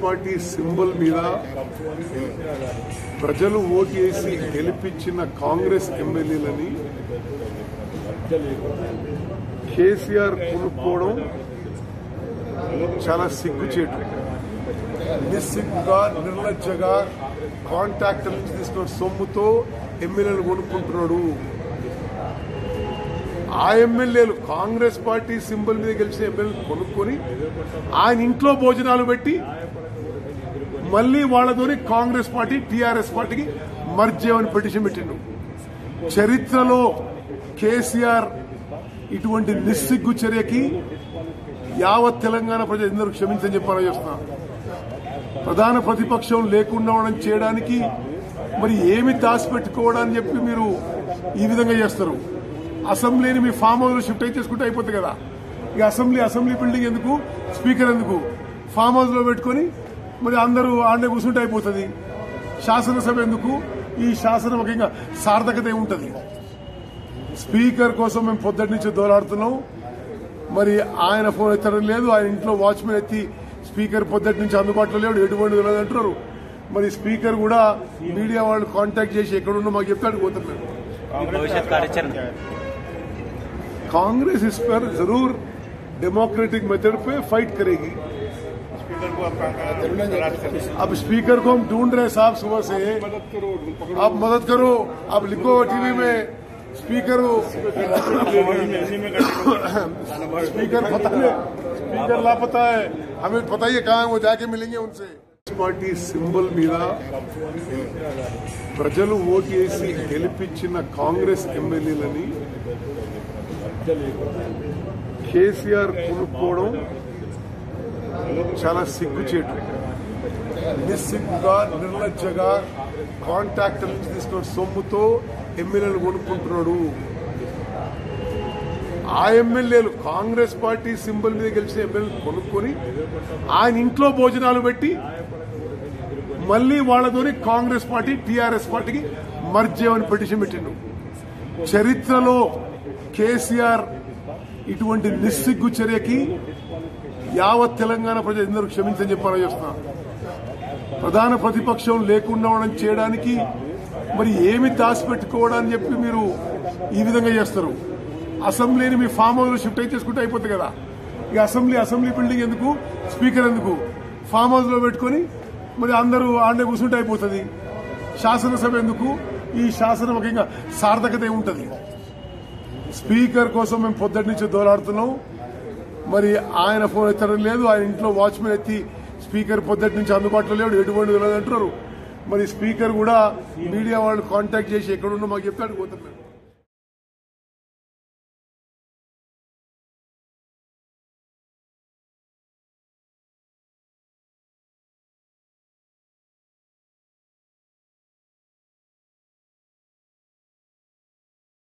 party symbol మీద ప్రజలు ఓటేసి గెలిపించిన కాంగ్రెస్ ఎమ్మెల్యేలని కేసీఆర్ కొనుక్కోవడం చాలా సిగ్గుచేటు నిస్సిగ్గుగా నిర్లజ్జగా కాంట్రాక్టర్ నుంచి తీసుకున్న సొమ్ముతో ఎమ్మెల్యేలు కొనుక్కుంటున్నాడు ఆ ఎమ్మెల్యేలు కాంగ్రెస్ పార్టీ సింబల్ మీద గెలిచిన ఎమ్మెల్యేలు కొనుక్కొని ఆయన ఇంట్లో భోజనాలు పెట్టి మళ్ళీ వాళ్ళతోని కాంగ్రెస్ పార్టీ టీఆర్ఎస్ పార్టీకి మర్జ్ చేయమని పిటిషన్ పెట్టిండు చరిత్రలో కేసీఆర్ ఇటువంటి నిస్సిగ్గు చర్యకి యావత్ తెలంగాణ ప్రజలందరూ క్షమించని చెప్పాలని చేస్తున్నా ప్రధాన ప్రతిపక్షం లేకుండా ఉండడం చేయడానికి మరి ఏమి దాచిపెట్టుకోవడానికి చెప్పి మీరు ఈ విధంగా చేస్తారు అసెంబ్లీని మీ ఫామ్ హౌస్ లో షిఫ్ట్ అయి చేసుకుంటే అయిపోతుంది కదా ఇక అసెంబ్లీ అసెంబ్లీ బిల్డింగ్ ఎందుకు స్పీకర్ ఎందుకు ఫామ్ హౌస్ లో పెట్టుకొని మరి అందరూ ఆడే కూర్చుంటే అయిపోతుంది శాసనసభ ఎందుకు ఈ శాసనం ఒక ఇంకా సార్థకత ఏముంటది స్పీకర్ కోసం మేము పొద్దుటి నుంచి దోలాడుతున్నాం మరి ఆయన ఫోన్ ఎత్తడం లేదు ఆయన ఇంట్లో వాచ్మెన్ ఎత్తి స్పీకర్ పొద్దుటి నుంచి అందుబాటులో లేడు ఎటువంటి లేదు అంటున్నారు మరి స్పీకర్ కూడా మీడియా వాళ్ళు కాంటాక్ట్ చేసి ఎక్కడున్నా మాకు చెప్తాడు పోతున్నాడు మీ భవిష్యత్ కార్యాచరణ कांग्रेस इस पर जरूर डेमोक्रेटिक मेथड पे फाइट करेगी अब स्पीकर को हम ढूंढ रहे हैं साहब सुबह से आप मदद करो आप लिखो टीवी में स्पीकर स्पीकर पता नहीं स्पीकर लापता है हमें पता ही है कहाँ है वो जाके मिलेंगे उनसे పార్టీ సింబల్ మీద ప్రజలు ఓటేసి గెలిపించిన కాంగ్రెస్ ఎమ్మెల్యేలని కేసీఆర్ కొనుక్కోవడం చాలా సిగ్గుచేటు నిస్సిగ్గుగా నిర్లజ్జగా కాంట్రాక్టర్ నుంచి తీసుకున్న సొమ్ముతో ఎమ్మెల్యేలు కొనుక్కుంటున్నాడు ఆ ఎమ్మెల్యేలు కాంగ్రెస్ పార్టీ సింబల్ మీద గెలిచిన ఎమ్మెల్యేలు కొనుక్కొని ఆయన ఇంట్లో భోజనాలు పెట్టి మళ్ళీ వాళ్ళతోని కాంగ్రెస్ పార్టీ టీఆర్ఎస్ పార్టీకి మర్జ్ చేయమని పిటిషన్ పెట్టిండు చరిత్రలో కేసీఆర్ ఇటువంటి నిస్సిగ్గు చర్యకి యావత్ తెలంగాణ ప్రజలందరూ క్షమించని చెప్పాలని చేస్తున్నా ప్రధాన ప్రతిపక్షం లేకుండా ఉండడం చేయడానికి మరి ఏమి దాచిపెట్టుకోవడానికి చెప్పి మీరు ఈ విధంగా చేస్తారు అసెంబ్లీని మీ ఫామ్ హౌస్ లో షిఫ్ట్ అయి చేసుకుంటే అయిపోతుంది కదా ఇక అసెంబ్లీ అసెంబ్లీ బిల్డింగ్ ఎందుకు స్పీకర్ ఎందుకు ఫామ్ హౌస్ లో పెట్టుకొని మరి అందరూ ఆడే కూర్చుంటే అయిపోతుంది శాసనసభ ఎందుకు ఈ శాసనం ఒక ఇంకా సార్థకత ఏముంటది స్పీకర్ కోసం మేము పొద్దుటి నుంచి దోలాడుతున్నాం మరి ఆయన ఫోన్ ఎత్తడం లేదు ఆయన ఇంట్లో వాచ్మెన్ ఎత్తి స్పీకర్ పొద్దుటి నుంచి అందుబాటులో లేడు ఎటువంటి లేదు అంటున్నారు మరి స్పీకర్ కూడా మీడియా వాళ్ళు కాంటాక్ట్ చేసి ఎక్కడున్నా మాకు చెప్తాడు పోతున్నాడు